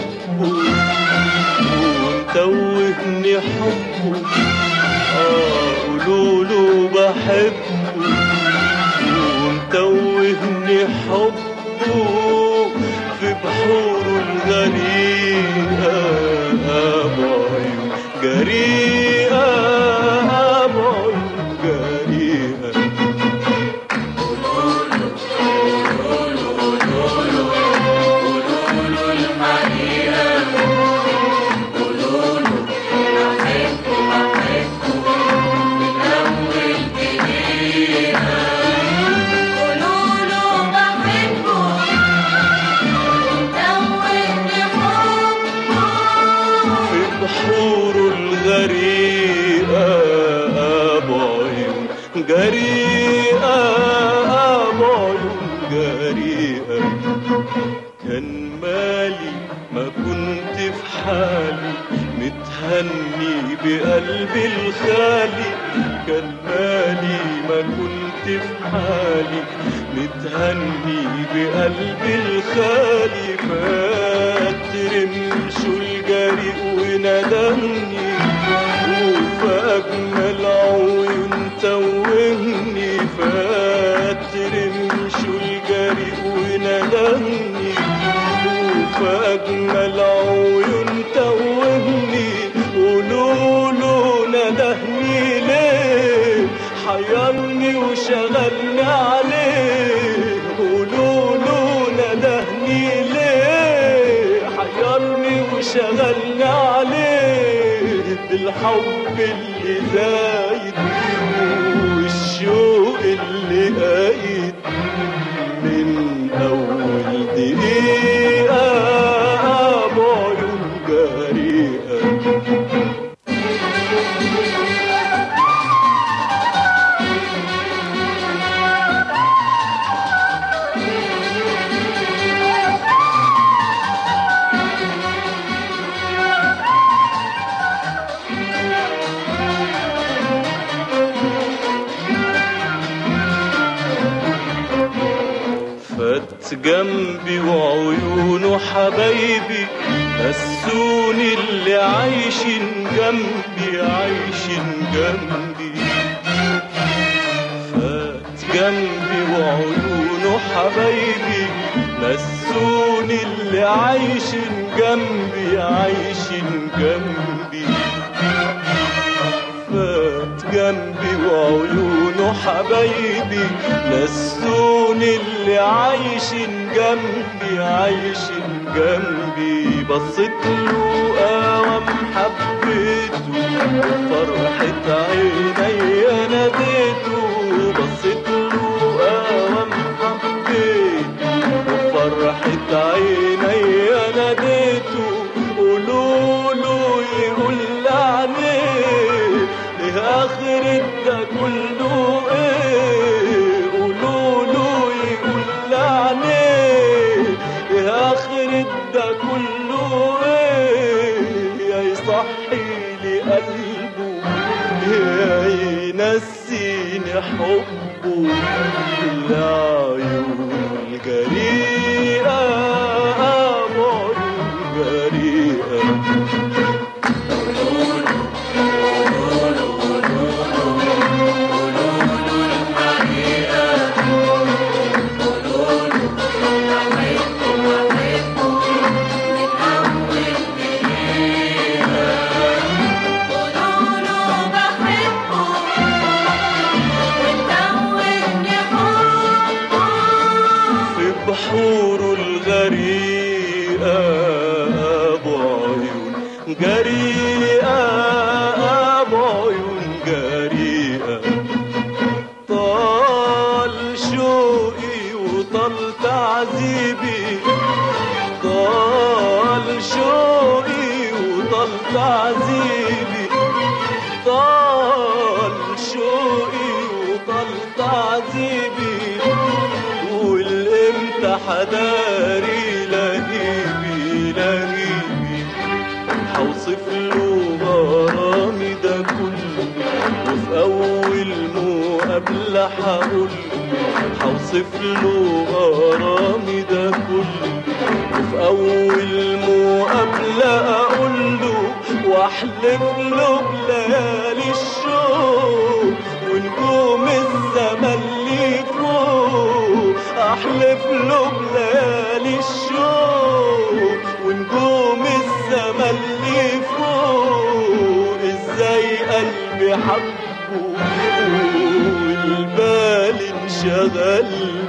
بحبه ومتوهني حبه آه قولوا له بحبه ومتوهني حبه في بحوره الغريقة أبو عيون جريئة أبو عيون جريئة قولوا له بحبه دوقني حبه في بحوره الغريقة أبو عيون جريئة أبو عيون جريئة كان مالي ما كنت في حالي متهني بقلبي الخالي كان مالي ما كنت في حالي متهني بقلبي الخالي فات رمشه الجريء وندمني وفي أجمل عيون توهني فات رمشه الجريء وندمني وفي أجمل عيون توهني قولوا له ندهني ليه حيرني وشغلني عليه قولوا له ندهني ليه حيرني وشغلني عليه بالحب اللي زايد والشوق اللي قايد من أول دقيقة أبو عيون جريئة فات جنبي وعيونه حبايبي نسوني اللي عايشين جنبي عايشين جنبي فات جنبي وعيونه حبايبي نسوني اللي عايشين جنبي عايشين جنبي فات جنبي وعيونه حبايبي نسوني اللي عايشين جنبي عايشين جنبي بصيت له قوام حبيته وفرحة عيني ناديته بصيت له قوام حبيته وفرحة عيني ناديته قولوا له يقول عليه ايه اخر ده كله ايه قولوا له يقول عليه ايه اخر ده كله ايه يا يصحي لي قلبه يا ينسيني حبه العيون الجريئة أبو عيون جريئة قولوا له بحبه ودوقني حبه في بحوره الغريقة أبو عيون جريئة أبو عيون جريئة طال شوقي وطال تعذيبي طال شوقي وطال تعذيبي طال شوقي وطال تعذيبي والامتى حداري لهيبي لهيبي حوصف له غرامي ده كله وفي اول مقابلة هقول حوصف له غرامي ده كله وفي وفي أول مقابلة أقول له وأحلف له بليالي الشوق ونجوم الزمن لي فوق أحلف له بليالي الشوق ونجوم الزمن لي فوق ازاي قلبي حبه والبال انشغل